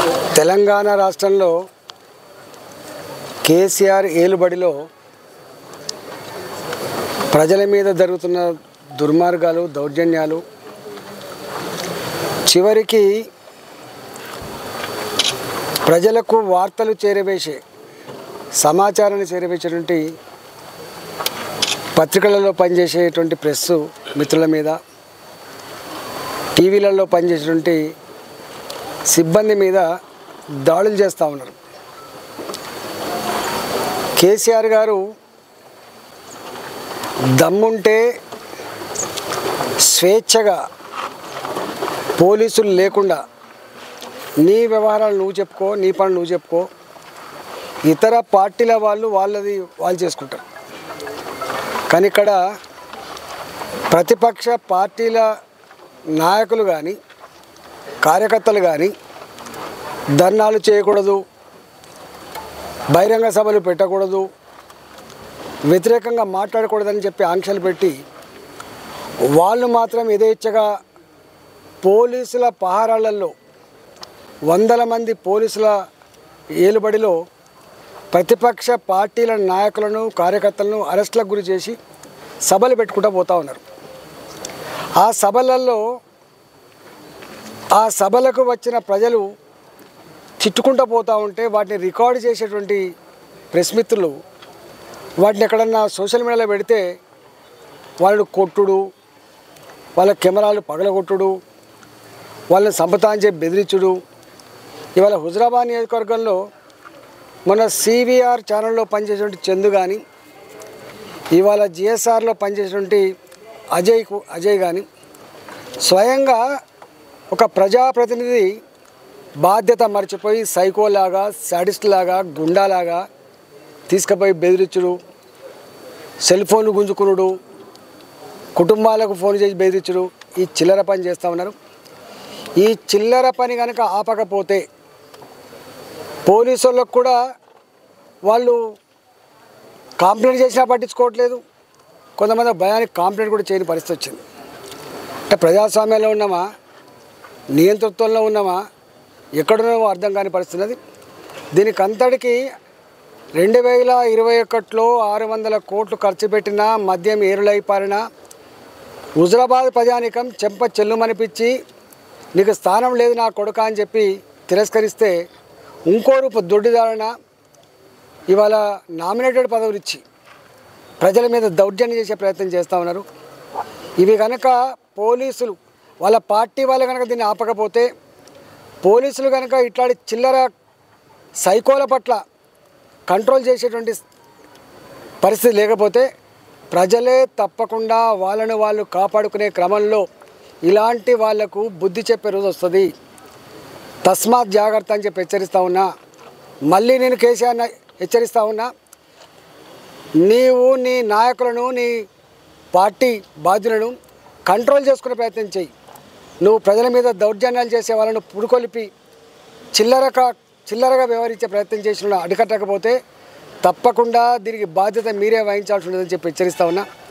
తెలంగాణ రాష్ట్రంలో కేసీఆర్ ఏలుబడిలో ప్రజల మీద జరుగుతున్న దుర్మార్గాలు దౌర్జన్యాలు చివరికి ప్రజలకు వార్తలు చేరవేసే సమాచారాన్ని చేరవేసేటువంటి పత్రికలలో పనిచేసేటువంటి ప్రెస్ మిత్రుల మీద టీవీలలో పనిచేసేటువంటి సిబ్బంది మీద దాడులు చేస్తూ ఉన్నారు కేసీఆర్ గారు దమ్ముంటే స్వేచ్ఛగా పోలీసులు లేకుండా నీ వ్యవహారాలు నువ్వు చెప్పుకో నీ పనులు నువ్వు చెప్పుకో ఇతర పార్టీల వాళ్ళు వాళ్ళది వాళ్ళు చేసుకుంటారు కానీ ఇక్కడ ప్రతిపక్ష పార్టీల నాయకులు కానీ కార్యకర్తలు కానీ ధర్నాలు చేయకూడదు బహిరంగ సభలు పెట్టకూడదు వ్యతిరేకంగా మాట్లాడకూడదని చెప్పి ఆంక్షలు పెట్టి వాళ్ళు మాత్రం యథేచ్ఛగా పోలీసుల పహారాలలో వందల మంది పోలీసుల ఏలుబడిలో ప్రతిపక్ష పార్టీల నాయకులను కార్యకర్తలను అరెస్టులకు గురి చేసి సభలు పెట్టుకుంటూ పోతూ ఉన్నారు ఆ సభలలో ఆ సభలకు వచ్చిన ప్రజలు తిట్టుకుంటూ పోతూ ఉంటే వాటిని రికార్డు చేసేటువంటి ప్రెస్ మిత్రులు వాటిని ఎక్కడన్నా సోషల్ మీడియాలో పెడితే వాళ్ళు కొట్టుడు వాళ్ళ కెమెరాలు పగలగొట్టుడు వాళ్ళని సంపతాంచే బెదిరించుడు ఇవాళ హుజరాబాద్ నియోజకవర్గంలో మన సివిఆర్ ఛానల్లో పనిచేసేటువంటి చందు కానీ ఇవాళ జిఎస్ఆర్లో పనిచేసేటువంటి అజయ్ కు- అజయ్ కానీ స్వయంగా ఒక ప్రజాప్రతినిధి బాధ్యత మర్చిపోయి సైకోలాగా సాడిస్ట్ లాగా గుండాలాగా తీసుకుపోయి బెదిరించుడు సెల్ ఫోన్లు గుంజుకునుడు కుటుంబాలకు ఫోన్ చేసి బెదిరించుడు ఈ చిల్లర పని చేస్తూ ఉన్నారు ఈ చిల్లర పని కనుక ఆపకపోతే పోలీసు వాళ్ళకు కూడా వాళ్ళు కంప్లైంట్ చేసినా పట్టించుకోవట్లేదు కొంతమంది భయానికి కంప్లైంట్ కూడా చేయని పరిస్థితి వచ్చింది అంటే ప్రజాస్వామ్యంలో ఉన్నామా నియంతృత్వంలో ఉన్నామా ఎక్కడున్నామో అర్థం కాని పరిస్థితి ఉన్నది దీనికి అంతటికి రెండు వేల ఇరవై ఒకటిలో ఆరు వందల కోట్లు ఖర్చు పెట్టిన మద్యం ఏరులై పారిన హుజరాబాద్ ప్రజానికం చెంప చెల్లుమనిపించి నీకు స్థానం లేదు నా కొడుక అని చెప్పి తిరస్కరిస్తే ఇంకో రూపు దొడ్డిదారణ ఇవాళ నామినేటెడ్ పదవులు ఇచ్చి ప్రజల మీద దౌర్జన్యం చేసే ప్రయత్నం చేస్తూ ఉన్నారు ఇవి కనుక పోలీసులు వాళ్ళ పార్టీ వాళ్ళు కనుక దీన్ని ఆపకపోతే పోలీసులు కనుక ఇట్లాంటి చిల్లర సైకోల పట్ల కంట్రోల్ చేసేటువంటి పరిస్థితి లేకపోతే ప్రజలే తప్పకుండా వాళ్ళను వాళ్ళు కాపాడుకునే క్రమంలో ఇలాంటి వాళ్లకు బుద్ధి చెప్పే రోజు వస్తుంది తస్మాత్ జాగ్రత్త అని చెప్పి హెచ్చరిస్తా ఉన్నా మళ్ళీ నేను కేసీఆర్ని హెచ్చరిస్తా ఉన్నా నీవు నీ నాయకులను నీ పార్టీ బాధ్యులను కంట్రోల్ చేసుకునే ప్రయత్నం చేయి నువ్వు ప్రజల మీద దౌర్జన్యాలు చేసే వాళ్ళను పురుకొలిపి చిల్లరక చిల్లరగా వ్యవహరించే ప్రయత్నం చేసిన అడికట్టకపోతే తప్పకుండా దీనికి బాధ్యత మీరే వహించాల్సి ఉంటుందని చెప్పి హెచ్చరిస్తా ఉన్నా